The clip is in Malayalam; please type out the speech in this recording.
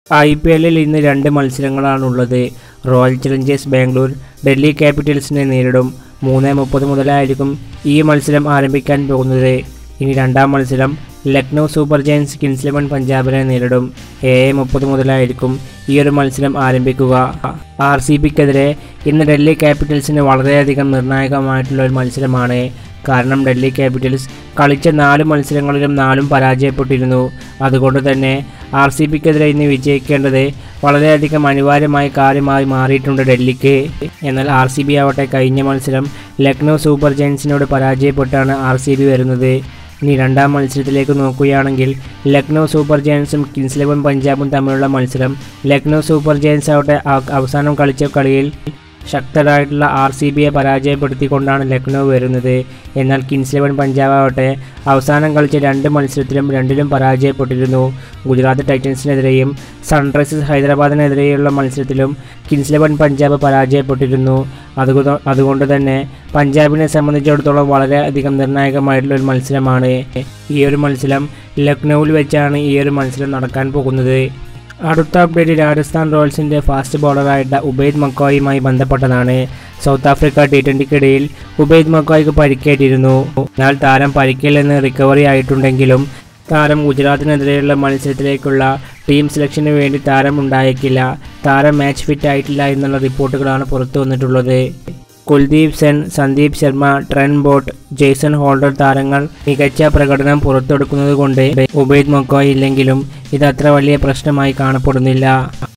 ഐ പി എല്ലിൽ ഇന്ന് രണ്ട് മത്സരങ്ങളാണുള്ളത് റോയൽ ചലഞ്ചേഴ്സ് ബാംഗ്ലൂർ ഡൽഹി ക്യാപിറ്റൽസിനെ നേരിടും മൂന്ന് മുപ്പത് മുതലായിരിക്കും ഈ മത്സരം ആരംഭിക്കാൻ പോകുന്നത് ഇനി രണ്ടാം മത്സരം Lucknow Super Giants Kings Eleven പഞ്ചാബിനെ നേരിടും ഏഴ് മുപ്പത് മുതലായിരിക്കും ഈ ഒരു മത്സരം ആരംഭിക്കുക ആർ സി ബിക്കെതിരെ ഇന്ന് ഡൽഹി ക്യാപിറ്റൽസിന് വളരെയധികം നിർണായകമായിട്ടുള്ള ഒരു മത്സരമാണ് കാരണം ഡൽഹി ക്യാപിറ്റൽസ് കളിച്ച നാല് മത്സരങ്ങളിലും നാലും പരാജയപ്പെട്ടിരുന്നു അതുകൊണ്ട് തന്നെ ആർ സി ബിക്കെതിരെ ഇന്ന് വിജയിക്കേണ്ടത് വളരെയധികം അനിവാര്യമായ കാര്യമായി മാറിയിട്ടുണ്ട് ഡൽഹിക്ക് എന്നാൽ ആർ സി ബി ആവട്ടെ കഴിഞ്ഞ മത്സരം ലക്നൗ സൂപ്പർ ജയൻസിനോട് പരാജയപ്പെട്ടാണ് ആർ സി ബി വരുന്നത് ഇനി രണ്ടാം മത്സരത്തിലേക്ക് നോക്കുകയാണെങ്കിൽ ലക്നൗ സൂപ്പർ ജയൻസും കിങ്സ് ഇലവൻ പഞ്ചാബും തമ്മിലുള്ള മത്സരം ലക്നൗ സൂപ്പർ ജയൻസ് ആവട്ടെ ആ- അവസാനം കളിച്ച കളിയിൽ ശക്തരായിട്ടുള്ള ആർ സി ബിയെ പരാജയപ്പെടുത്തിക്കൊണ്ടാണ് ലക്നൗ വരുന്നത് എന്നാൽ കിങ്സ് ഇലവൻ പഞ്ചാബ് ആവട്ടെ അവസാനം കളിച്ച രണ്ട് മത്സരത്തിലും രണ്ടിലും പരാജയപ്പെട്ടിരുന്നു ഗുജറാത്ത് ടൈറ്റൻസിനെതിരെയും സൺറൈസേഴ്സ് ഹൈദരാബാദിനെതിരെയുള്ള മത്സരത്തിലും കിങ്സ് ഇലവൻ പഞ്ചാബ് പരാജയപ്പെട്ടിരുന്നു അതുകൊ- അതുകൊണ്ട് തന്നെ പഞ്ചാബിനെ സംബന്ധിച്ചിടത്തോളം വളരെയധികം നിർണായകമായിട്ടുള്ള ഒരു മത്സരമാണ് ഈ ഒരു മത്സരം ലക്നൌവിൽ വെച്ചാണ് ഈ ഒരു മത്സരം നടക്കാൻ പോകുന്നത് അടുത്ത അപ്ഡേറ്റ് രാജസ്ഥാൻ റോയൽസിൻ്റെ ഫാസ്റ്റ് ബോളറായിട്ട് ഉബൈദ് മക്കോയുമായി ബന്ധപ്പെട്ടതാണ് സൗത്ത് ആഫ്രിക്ക ടി ട്വൻ്റിക്കിടയിൽ ഉബൈദ് മക്കോയ്ക്ക് പരിക്കേറ്റിരുന്നു എന്നാൽ താരം പരിക്കിൽ നിന്ന് റിക്കവറി ആയിട്ടുണ്ടെങ്കിലും താരം ഗുജറാത്തിനെതിരെയുള്ള മത്സരത്തിലേക്കുള്ള ടീം സെലക്ഷന് വേണ്ടി താരം ഉണ്ടായേക്കില്ല താരം മാച്ച് ഫിറ്റ് ആയിട്ടില്ല എന്നുള്ള റിപ്പോർട്ടുകളാണ് പുറത്തു വന്നിട്ടുള്ളത് Kuldeep Sen Sandeep Sharma Trent Boult Jason Holder താരങ്ങൾ മികച്ച പ്രകടനം പുറത്തെടുക്കുന്നത് കൊണ്ട് ഉബൈദ് മൊക്കോയ് ഇല്ലെങ്കിലും ഇത് അത്ര വലിയ പ്രശ്നമായി കാണപ്പെടുന്നില്ല